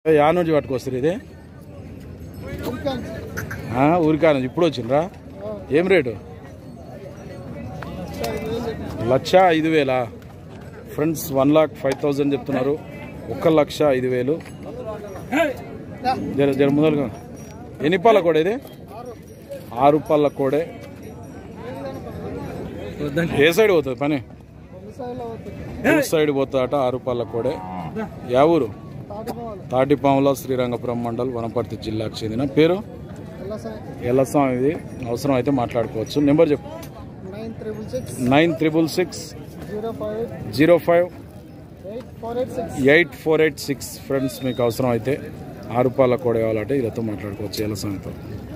yeah నుంచి పట్టుకొస్తారు ఇది ఆ, ఊరికా నుంచి ఇప్పుడు వచ్చిండ్రా ఏం రేటు లక్ష ఐదు వేలా friends one lakh five thousand చెప్తున్నారు ఒక్క లక్ష ఐదు వేలు జర జర ముందరగా ఎన్ని పాల కోడే ఇది ఆరు పాల కోడే ఏ సైడ్ పోతుంది పని ఈ సైడ్ పోతుందట ఆరు పాల కోడే యా ఊరు తాటిపాముల శ్రీరంగపురం మండల్ వనపర్తి జిల్లాకు చెందిన పేరు ఎల్లస్వామి ఇది అవసరం అయితే మాట్లాడుకోవచ్చు నెంబర్ చెప్పు nine triple six nine triple six zero five zero five eight four eight six eight four eight six friends మీకు అవసరం అయితే ఆరు రూపాయల కూడా కావాలంటే ఇదతో మాట్లాడుకోవచ్చు ఎల్లస్వామితో